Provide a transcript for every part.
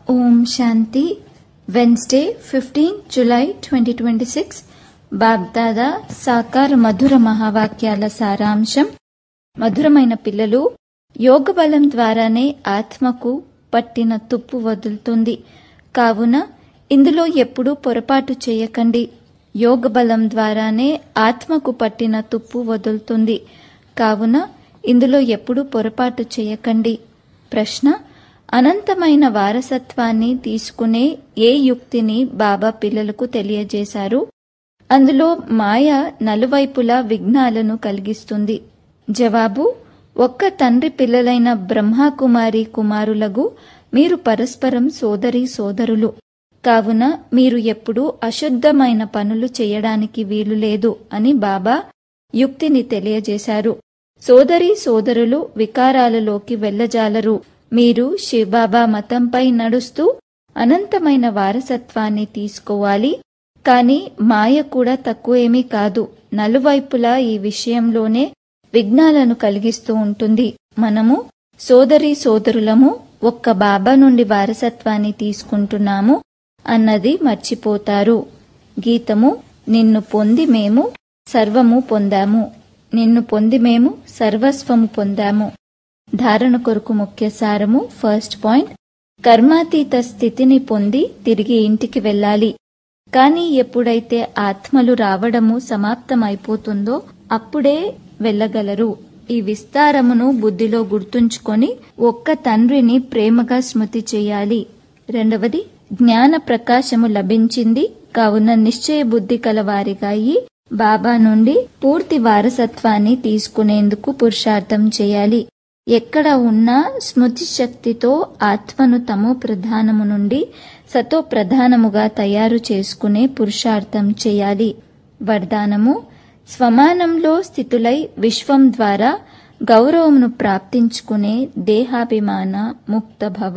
ఓం శాంతి Wednesday fifteen July twenty twenty six బాగ్దాదా సాకార మధుర మహావాక్యాల సారాంశం మధురమైన పిల్లలు యోగ బలం ద్వారానే ఆత్మకు పట్టిన తుప్పు వదులుతుంది కావున ఇందులో ఎప్పుడూ పొరపాటు చేయకండి యోగ బలం ద్వారానే ఆత్మకు పట్టిన తుప్పు వదులుతుంది కావున ఇందులో ఎప్పుడూ పొరపాటు చేయకండి ప్రశ్న అనంతమైన వారసత్వాన్ని తీసుకునే ఏ యుక్తిని బాబా పిల్లలకు తెలియజేశారు అందులో మాయ నలువైపులా విఘ్నాలను కలిగిస్తుంది జవాబు ఒక్క తండ్రి పిల్లలైన బ్రహ్మకుమారి కుమారులగు మీరు పరస్పరం సోదరి సోదరులు కావున మీరు ఎప్పుడూ అశుద్ధమైన పనులు చేయడానికి వీలు లేదు అని బాబా యుక్తిని తెలియజేశారు సోదరి సోదరులు వికారాలలోకి వెళ్లజాలరు మీరు శివబాబా మతంపై నడుస్తూ అనంతమైన వారసత్వాన్ని తీసుకోవాలి కాని మాయ కూడా తక్కువేమీ కాదు నలువైపులా ఈ విషయంలోనే విఘ్నాలను కలిగిస్తూ ఉంటుంది మనము సోదరి సోదరులము ఒక్క బాబా నుండి వారసత్వాన్ని తీసుకుంటున్నాము అన్నది మర్చిపోతారు గీతము నిన్ను పొంది మేము సర్వము పొందాము నిన్ను పొంది మేము సర్వస్వము పొందాము ధారణ కొరకు ముఖ్య సారము ఫస్ట్ పాయింట్ కర్మాతీత స్థితిని పొంది తిరిగి ఇంటికి వెళ్ళాలి కాని ఎప్పుడైతే ఆత్మలు రావడము సమాప్తమైపోతుందో అప్పుడే వెళ్ళగలరు ఈ విస్తారమును బుద్ధిలో గుర్తుంచుకొని ఒక్క తండ్రిని ప్రేమగా స్మృతి చేయాలి రెండవది జ్ఞాన ప్రకాశము లభించింది కావున నిశ్చయ బుద్ధి కలవారిగా అయి బాబా నుండి పూర్తి వారసత్వాన్ని తీసుకునేందుకు పురుషార్థం చేయాలి ఎక్కడ ఉన్నా స్మృతి శక్తితో ఆత్మను తమో ప్రధానము నుండి సతో ప్రధానముగా తయారు చేసుకునే పురుషార్థం చేయాలి వరదానము స్వమానంలో స్థితులై విశ్వం ద్వారా గౌరవమును ప్రాప్తించుకునే దేహాభిమాన ముక్త భవ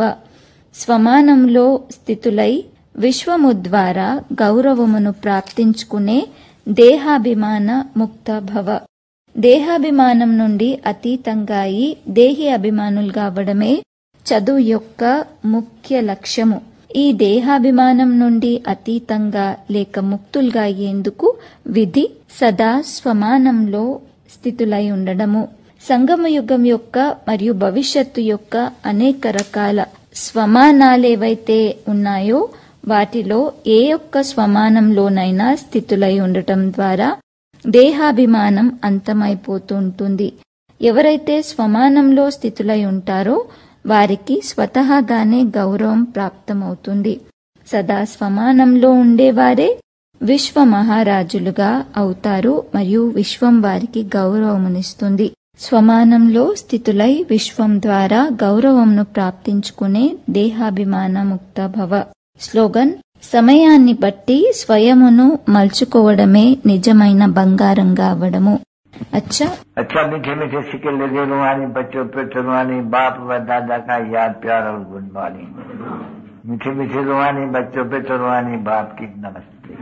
స్వమానంలో స్థితులై విశ్వము ద్వారా గౌరవమును ప్రాప్తించుకునే దేహాభిమాన ముక్త భవ దేహాభిమానం నుండి అతీతంగా అయి దేహి అభిమానులుగా అవ్వడమే చదువు యొక్క ముఖ్య లక్ష్యము ఈ దేహాభిమానం నుండి అతీతంగా లేక ముక్తులుగా అయ్యేందుకు విధి సదా స్వమానంలో స్థితులై ఉండడము సంగమ యుగం యొక్క మరియు భవిష్యత్తు యొక్క అనేక రకాల స్వమానాలేవైతే ఉన్నాయో వాటిలో ఏ ఒక్క స్వమానంలోనైనా స్థితులై ఉండటం ద్వారా దేహాభిమానం అంతమైపోతుంటుంది ఎవరైతే స్వమానంలో స్థితులై ఉంటారో వారికి స్వతహాగానే గౌరవం ప్రాప్తమవుతుంది సదా స్వమానంలో ఉండేవారే విశ్వ మహారాజులుగా అవుతారు మరియు విశ్వం వారికి గౌరవమునిస్తుంది స్వమానంలో స్థితులై విశ్వం ద్వారా గౌరవంను ప్రాప్తించుకునే దేహాభిమాన ముక్త భవ స్లోగన్ సమయాన్ని బట్టి స్వయమును మలుచుకోవడమే నిజమైన బంగారంగా అవ్వడము अच्छा अच्छा मीठे मीठे सिक्के लगे रुहानी बच्चों पे रुहानी बाप व दादा का याद प्यार और गुड मॉर्निंग मीठे मीठे रुहानी बच्चों पे रुहानी बाप की नमस्ते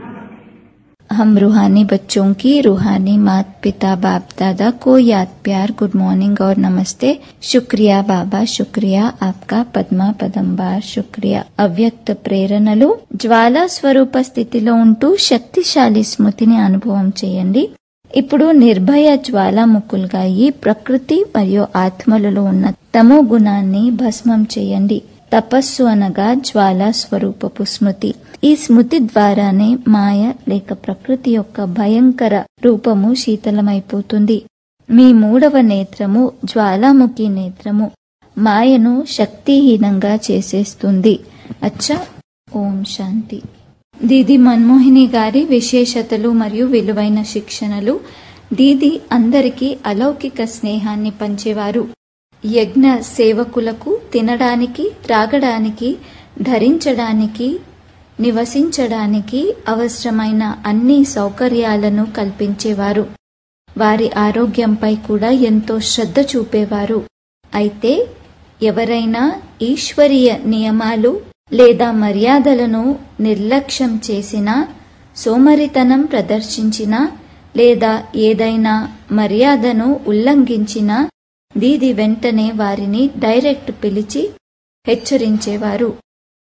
हम रूहानी बच्चों की रूहानी मात पिता बाप दादा को याद प्यार गुड मॉर्निंग और नमस्ते शुक्रिया बाबा शुक्रिया आपका पद्मा పదంబార్ శుక్రియా అవ్యక్త ప్రేరణలు జ్వాలా స్వరూప స్థితిలో ఉంటూ శక్తిశాలి స్మృతిని అనుభవం చేయండి ఇప్పుడు నిర్భయ జ్వాలాముఖులుగా ఈ ప్రకృతి మరియు ఆత్మలలో ఉన్న తమో గుణాన్ని భస్మం చేయండి తపస్సు అనగా జ్వాలా స్వరూపపు స్మృతి ఈ స్మృతి ద్వారానే మాయ లేక ప్రకృతి యొక్క భయంకర రూపము శీతలమైపోతుంది మీ మూడవ నేత్రము జ్వాలాముఖి నేత్రము మాయను శక్తిహీనంగా చేసేస్తుంది అచ్చా ఓం శాంతి దీది మన్మోహిని గారి విశేషతలు మరియు విలువైన శిక్షణలు దీది అందరికీ అలౌకిక స్నేహాన్ని పంచేవారు యజ్ఞ సేవకులకు తినడానికి త్రాగడానికి ధరించడానికి నివసించడానికి అవసరమైన అన్ని సౌకర్యాలను కల్పించేవారు వారి ఆరోగ్యంపై కూడా ఎంతో శ్రద్ధ చూపేవారు అయితే ఎవరైనా ఈశ్వరీయ నియమాలు లేదా మర్యాదలను నిర్లక్ష్యం చేసినా సోమరితనం ప్రదర్శించినా లేదా ఏదైనా మర్యాదను ఉల్లంఘించినా దీది వెంటనే వారిని డైరెక్ట్ పిలిచి హెచ్చరించేవారు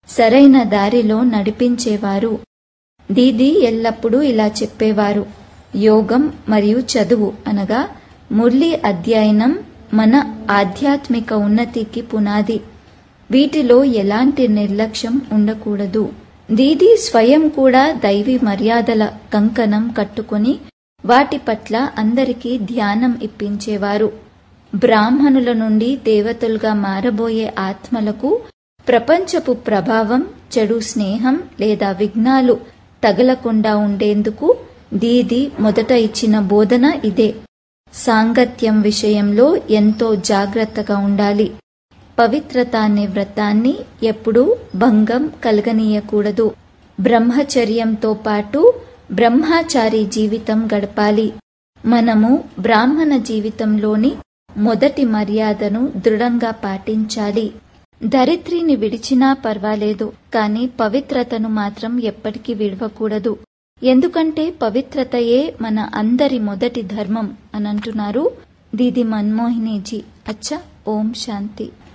సరైన దారిలో నడిపించేవారు దీది ఎల్లప్పుడూ ఇలా చెప్పేవారు యోగం మరియు చదువు అనగా మురళి అధ్యయనం మన ఆధ్యాత్మిక ఉన్నతికి పునాది వీటిలో ఎలాంటి నిర్లక్ష్యం ఉండకూడదు దీది స్వయం కూడా దైవీ మర్యాదల కంకణం కట్టుకుని వాటి పట్ల అందరికీ ధ్యానం ఇప్పించేవారు బ్రాహ్మణుల నుండి దేవతలుగా మారబోయే ఆత్మలకు ప్రపంచపు ప్రభావం చెడు స్నేహం లేదా విఘ్నాలు తగలకుండా ఉండేందుకు దీది మొదట ఇచ్చిన బోధన ఇదే సాంగత్యం విషయంలో ఎంతో జాగ్రత్తగా ఉండాలి పవిత్రత అనే వ్రతాన్ని ఎప్పుడూ భంగం కలగనీయకూడదు బ్రహ్మచర్యంతో పాటు బ్రహ్మచారి జీవితం గడపాలి మనము బ్రాహ్మణ జీవితంలోని మొదటి మర్యాదను దృఢంగా పాటించాలి దరిద్రిని విడిచినా పర్వాలేదు కానీ పవిత్రతను మాత్రం ఎప్పటికీ విడవకూడదు ఎందుకంటే పవిత్రతయే మన అందరి మొదటి ధర్మం అని అంటున్నారు దీది మన్మోహినీజీ అచ్చా ఓం శాంతి